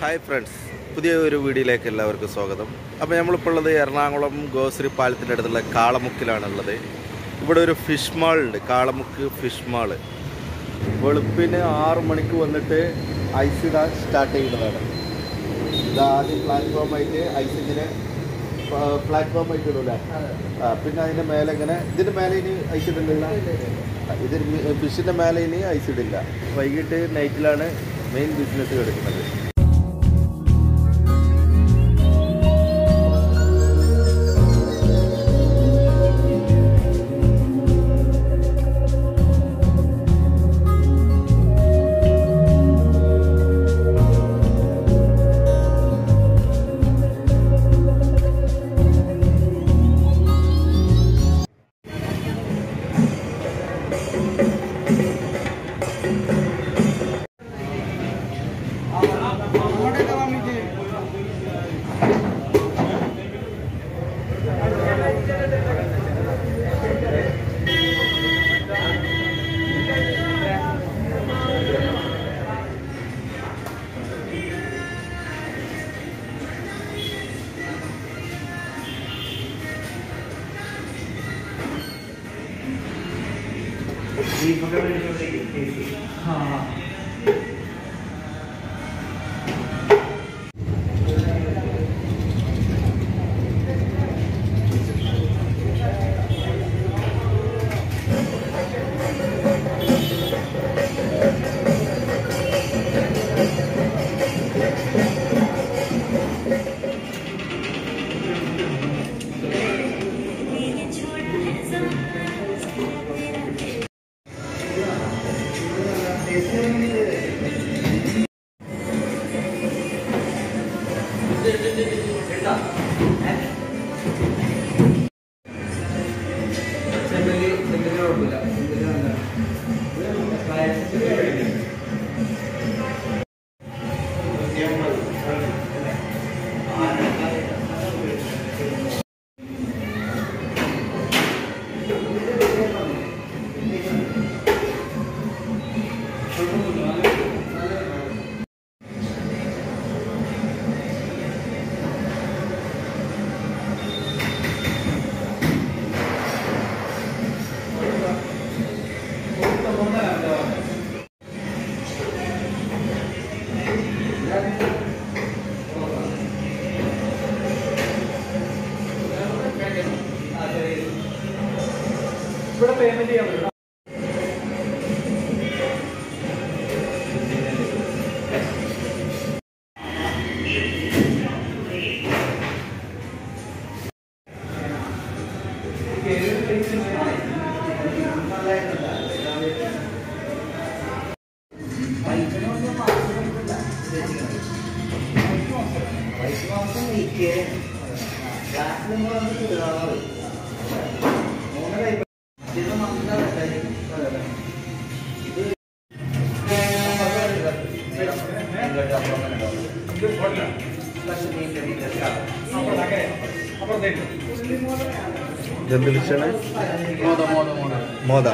hi friends പുതിയ ഒരു വീഡിയോയിലേക്ക് എല്ലാവർക്കും സ്വാഗതം അപ്പോൾ നമ്മളിപ്പോൾ ഉള്ളത് എറണാകുളം ഗോശ്രീ പാലത്തിൻ്റെ അടുത്തുള്ള കാളമുക്കിലാണുള്ളത് ഇവിടെ ഒരു ഫിഷ് മാൾ ഉണ്ട് കാളമുക്ക് ഫിഷ് മാള് വെളുപ്പിന് ആറ് മണിക്ക് വന്നിട്ട് ഐസ് ഇടാൻ സ്റ്റാർട്ട് ചെയ്യുന്നതാണ് ഇത് ആദ്യം പ്ലാറ്റ്ഫോമായിട്ട് ഐസ് ഇങ്ങനെ പ്ലാറ്റ്ഫോം ആയിട്ട് ഇടൂല ആ പിന്നെ അതിൻ്റെ മേലെ ഇങ്ങനെ ഇതിൻ്റെ മേലെ ഇനി ഐസ് ഇടില്ല ഇതിന് ഫിഷിൻ്റെ മേലെ ഇനി ഐസ് ഇടില്ല വൈകിട്ട് നൈറ്റിലാണ് മെയിൻ ബിസിനസ് എടുക്കുന്നത് ഇവിടെ പേയ്മെന്റ് ചെയ്യാൻ പറ്റും ഇതെന്ത് ഫിഷാണ് മോദ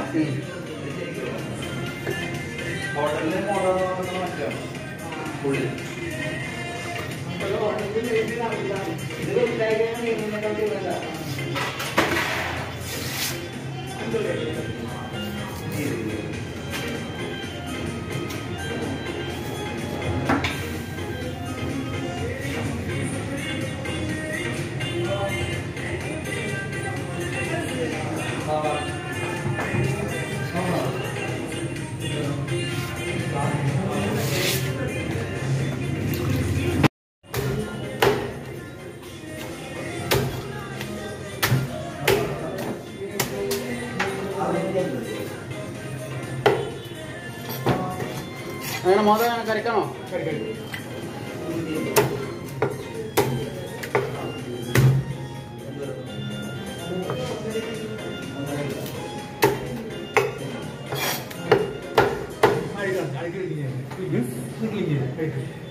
അങ്ങനെ മോദം കറിക്കണോ അടിക്കണം അടിക്കണം